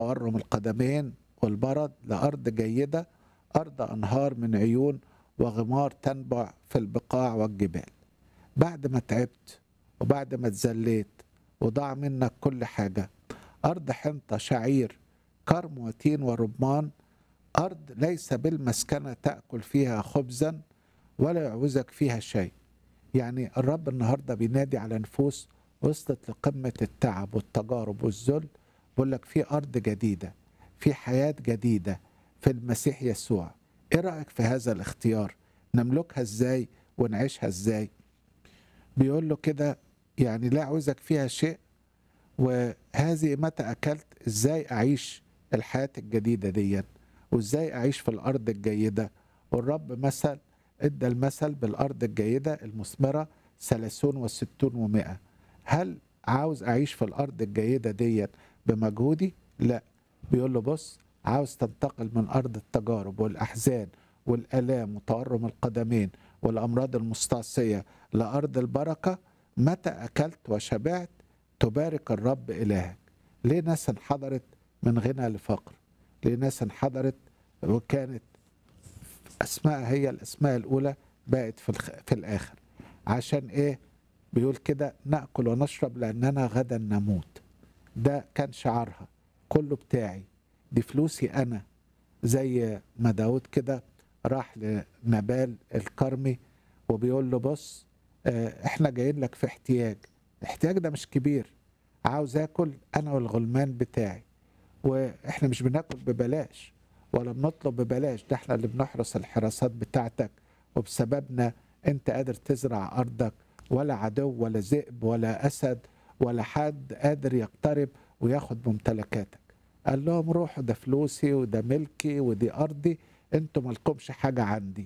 تورم القدمين والبرد لأرض جيدة أرض أنهار من عيون وغمار تنبع في البقاع والجبال بعد ما تعبت وبعد ما اتذليت وضاع منك كل حاجة أرض حنطة شعير كرم وتين ورمان أرض ليس بالمسكنة تأكل فيها خبزا ولا يعوزك فيها شيء يعني الرب النهاردة بينادي على نفوس وصلت لقمة التعب والتجارب والذل بيقول لك في أرض جديدة في حياة جديدة في المسيح يسوع إيه رأيك في هذا الاختيار نملكها إزاي ونعيشها إزاي بيقول له كده يعني لا أعوزك فيها شيء وهذه متى أكلت إزاي أعيش الحياة الجديدة دي وإزاي أعيش في الأرض الجيدة والرب مثل ادى المثل بالأرض الجيدة المثمرة ثلاثون وستون ومائة هل عاوز أعيش في الأرض الجيدة دي بمجهودي؟ لا بيقول له بص عاوز تنتقل من أرض التجارب والأحزان والآلام وتورم القدمين والأمراض المستعصية لأرض البركة متى أكلت وشبعت تبارك الرب إلهك ليه ناس انحدرت من غنى لفقر ليه ناس انحدرت وكانت أسماء هي الأسماء الأولى بقت في, الخ... في الآخر عشان إيه بيقول كده نأكل ونشرب لأننا غدا نموت ده كان شعارها كله بتاعي دي فلوسي أنا زي ما داود كده راح لنبال الكرمي وبيقول له بص اه احنا جايين لك في احتياج الاحتياج ده مش كبير عاوز اكل انا والغلمان بتاعي واحنا مش بناكل ببلاش ولا بنطلب ببلاش ده احنا اللي بنحرس الحراسات بتاعتك وبسببنا انت قادر تزرع ارضك ولا عدو ولا ذئب ولا اسد ولا حد قادر يقترب وياخد ممتلكاتك قال لهم روحوا ده فلوسي وده ملكي ودي ارضي انتوا مالكمش حاجه عندي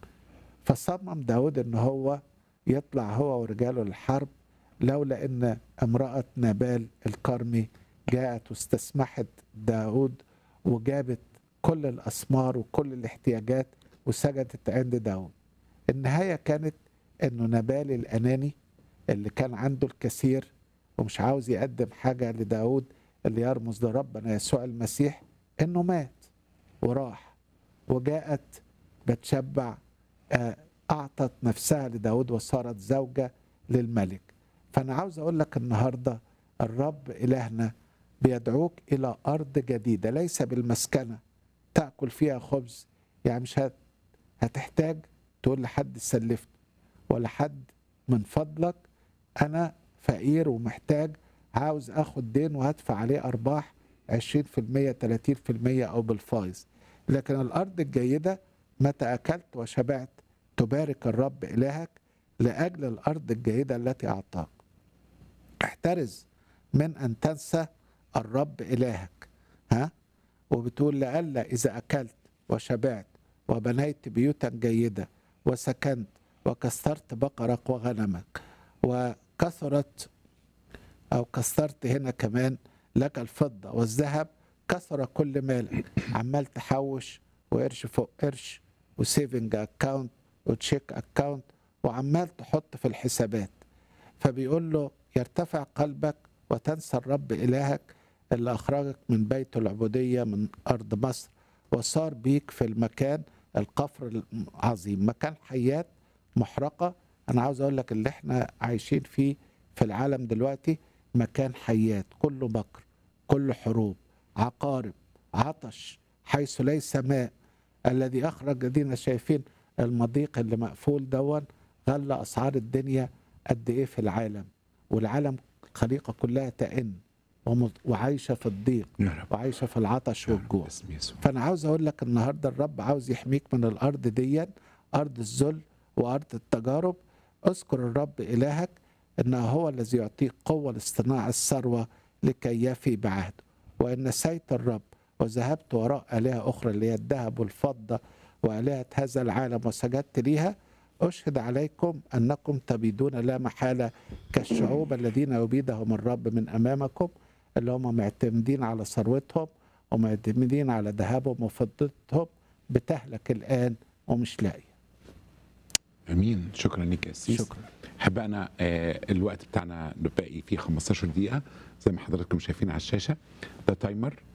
فصمم داود ان هو يطلع هو ورجاله الحرب لولا ان امراه نبال الكرمي جاءت واستسمحت داود وجابت كل الاسمار وكل الاحتياجات وسجدت عند داود النهايه كانت انه نبال الاناني اللي كان عنده الكثير ومش عاوز يقدم حاجه لداود اللي يرمز لربنا يسوع المسيح انه مات وراح وجاءت بتشبع اعطت نفسها لداود وصارت زوجه للملك فانا عاوز اقول لك النهارده الرب الهنا بيدعوك الى ارض جديده ليس بالمسكنه تاكل فيها خبز يعني مش هت هتحتاج تقول لحد سلفت ولا حد من فضلك انا فقير ومحتاج عاوز اخد دين وهدفع عليه ارباح 20% 30% او بالفايز لكن الارض الجيده متى اكلت وشبعت تبارك الرب الهك لاجل الارض الجيده التي اعطاك احترز من ان تنسى الرب الهك ها وبتقول لئلا اذا اكلت وشبعت وبنيت بيوتا جيده وسكنت وكسرت بقرك وغنمك وكثرت او كسرت هنا كمان لك الفضه والذهب كثر كل مالك عمال تحوش وقرش فوق قرش وسيفنج اكاونت وتشيك اكاونت وعمال تحط في الحسابات فبيقول له يرتفع قلبك وتنسى الرب الهك اللي اخرجك من بيت العبوديه من ارض مصر وصار بيك في المكان القفر العظيم مكان حيات محرقه انا عاوز اقول لك اللي احنا عايشين فيه في العالم دلوقتي مكان حيات كله بكر كله حروب عقارب عطش حيث ليس ماء الذي اخرج دينا شايفين المضيق اللي مقفول دون غلى اسعار الدنيا قد ايه في العالم والعالم الخليقه كلها تئن وعايشه في الضيق وعايشه في العطش والجوع فانا عاوز اقول لك النهارده الرب عاوز يحميك من الارض دي ارض الذل وارض التجارب اذكر الرب الهك انه هو الذي يعطيك قوه لاصطناع الثروه لكي يفي بعهده وان نسيت الرب وذهبت وراء الهه اخرى اللي هي الذهب والفضه والهه هذا العالم وسجدت ليها اشهد عليكم انكم تبيدون لا محاله كالشعوب الذين يبيدهم الرب من امامكم اللي هم معتمدين على ثروتهم ومعتمدين على ذهبهم وفضتهم بتهلك الان ومش لاقيه امين شكرا لك يا سيس شكرا احبائنا آه الوقت بتاعنا باقي فيه 15 دقيقه زي ما حضراتكم شايفين على الشاشه ده تايمر